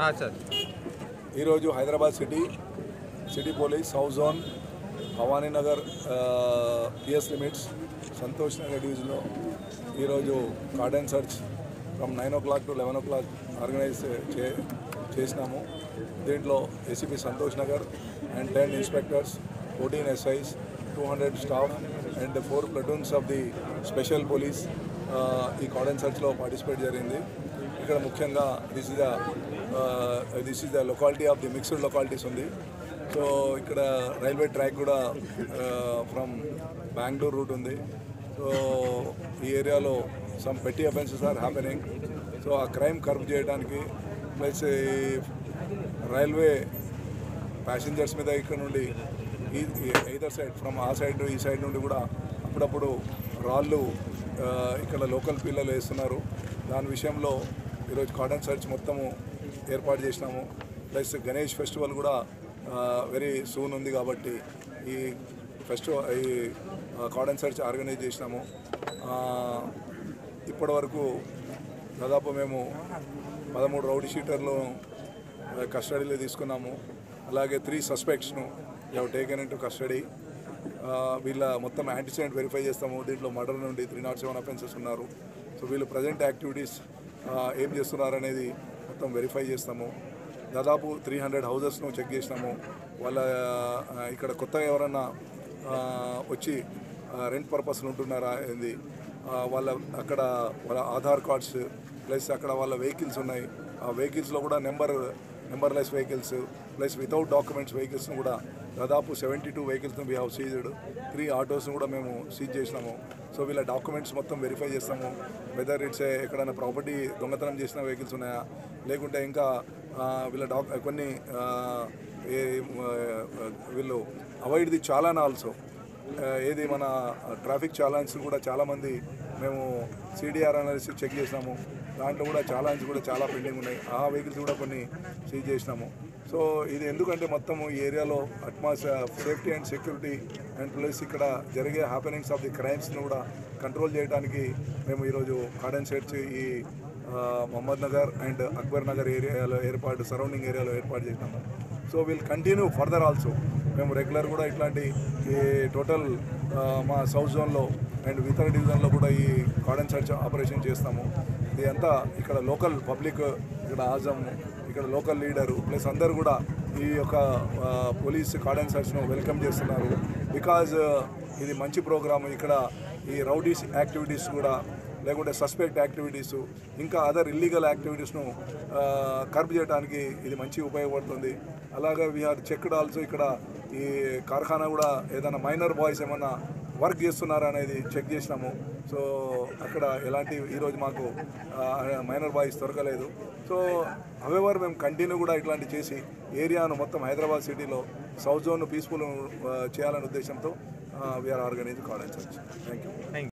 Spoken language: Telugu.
సార్ ఈరోజు Hyderabad city city police south zone Bhavani Nagar PS limits Santosh Nagar డివిజన్లో ఈరోజు cordon search from nine o'clock to eleven o'clock organise చే చేసినాము దీంట్లో ACP Santosh Nagar and ten inspectors fourteen SIs two hundred staff and four platoons of the special police ఈ కార్డెన్ సర్చ్లో పార్టిసిపేట్ జరిగింది ఇక్కడ ముఖ్యంగా this is the this is the locality of the mixed localities ఉంది సో ఇక్కడ రైల్వే ట్రాక్ కూడా ఫ్రమ్ బెంగళూరు రూట్ ఉంది సో ఈ ఏరియాలో some petty offences are happening so ఆ క్రైమ్ కర్బ్ చేయడానికి ప్లస్ రైల్వే ప్యాసింజర్స్ మీద ఇక్కడ నుండి ఈ ఇదర్ సైడ్ ఫ్రమ్ ఆ సైడ్ ఈ సైడ్ నుండి కూడా అప్పుడప్పుడు రాళ్ళు ఆ, ఇక్కడ లోకల్ పిల్లలు వేస్తున్నారు దాని విషయంలో ఈరోజు కాటన్ సర్చ్ మొత్తము ఏర్పాటు చేసినాము ప్లస్ గణేష్ ఫెస్టివల్ కూడా వెరీ సూన్ ఉంది కాబట్టి ఈ ఫెస్టివల్ ఈ కాటన్ సర్చ్ ఆర్గనైజ్ చేసినాము ఆ, ఇప్పటి వరకు దాదాపు మేము పదమూడు రౌడీ షీటర్లు కస్టడీలో తీసుకున్నాము అలాగే త్రీ సస్పెక్ట్స్ను have taken in to custody వీళ్ళ మొత్తం యాంటిసిడెంట్ వెరిఫై చేస్తాము దీంట్లో మర్డర్ నుండి త్రీ నాట్ సెవెన్ అఫెన్సెస్ ఉన్నారు సో వీళ్ళు ప్రజెంట్ యాక్టివిటీస్ ఏం చేస్తున్నారు అనేది మొత్తం వెరిఫై చేస్తాము దాదాపు త్రీ హండ్రెడ్ హౌజెస్ను చెక్ చేసినాము వాళ్ళ ఆ, ఇక్కడ కొత్తగా ఎవరన్నా ఆ, వచ్చి రెంట్ పర్పస్లు ఉంటున్నారా ఏంది ఆ, వాళ్ళ అక్కడ వాళ్ళ ఆధార్ కార్డ్స్ ప్లస్ అక్కడ వాళ్ళ వెహికల్స్ ఉన్నాయి ఆ వెహికల్స్లో కూడా number numberless vehicles plus without documents వెహికల్స్ను కూడా దాదాపు సెవెంటీ టూ వెహికల్స్ను వీ హ్యావ్ సీజ్డ్ త్రీ ఆటోస్ను కూడా మేము సీజ్ చేసినాము సో వీళ్ళ డాక్యుమెంట్స్ మొత్తం వెరిఫై చేస్తాము వెదర్ ఇట్స్ ఎక్కడైనా ప్రాపర్టీ దొంగతనం చేసిన వెహికల్స్ ఉన్నాయా లేకుంటే ఇంకా ఆ, వీళ్ళ డాక్ కొన్ని ఆ, ఏ ఆ, వీళ్ళు అవాయిడ్ ది చాలాన్ ఆల్సో ఆ, ఏది మన ట్రాఫిక్ చాలాన్స్ కూడా చాలామంది మేము సిడిఆర్ అనాలిసిస్ చెక్ చేసినాము దాంట్లో కూడా చాలాన్స్ కూడా చాలా పెండింగ్ ఉన్నాయి ఆ వెహికల్స్ కూడా కొన్ని సీజ్ చేసినాము సో ఇది ఎందుకంటే మొత్తం ఈ ఏరియాలో atmosphere safety and security and plus ఇక్కడ జరిగే హ్యాపెనింగ్స్ ఆఫ్ ది క్రైమ్స్ని కూడా కంట్రోల్ చేయడానికి మేము ఈరోజు కార్డన్ సెర్చ్ ఈ ఆ, మహమ్మద్ నగర్ అండ్ అక్బర్ నగర్ ఏరియాలో ఏర్పాటు సరౌండింగ్ ఏరియాలో ఏర్పాటు చేసినాము so will continue further also మేము రెగ్యులర్ కూడా ఇట్లాంటి ఈ టోటల్ ఆ, మా సౌత్ జోన్లో అండ్ ఇతర డివిజన్లో కూడా ఈ కార్డన్ సర్చ్ ఆపరేషన్ చేస్తాము ఇది అంతా ఇక్కడ లోకల్ పబ్లిక్ ఇక్కడ ఆజం ఇక్కడ లోకల్ లీడరు ప్లస్ అందరు కూడా ఈ యొక్క ఆ, పోలీస్ కార్డన్ సర్చ్ను వెల్కమ్ చేస్తున్నారు బికాజ్ ఇది మంచి ప్రోగ్రామ్ ఇక్కడ ఈ రౌడీస్ యాక్టివిటీస్ కూడా లేకుంటే సస్పెక్ట్ యాక్టివిటీస్ ఇంకా అదర్ ఇల్లీగల్ యాక్టివిటీస్ను కర్బ్ చేయడానికి ఇది మంచి ఉపయోగపడుతుంది అలాగే వీఆర్ చెక్డ్ ఆల్సో ఇక్కడ ఈ కార్ఖానా కూడా ఏదైనా మైనర్ బాయ్స్ ఏమన్నా వర్క్ చేస్తున్నారా అనేది చెక్ చేసినాము సో అక్కడ ఎలాంటి ఈరోజు మాకు మైనర్ బాయ్స్ దొరకలేదు సో హవెవర్ మేము కంటిన్యూ కూడా ఇట్లాంటి చేసి ఏరియాను మొత్తం హైదరాబాద్ సిటీలో సౌత్ జోన్ పీస్ఫుల్ చేయాలనే ఉద్దేశంతో we are organise college thank you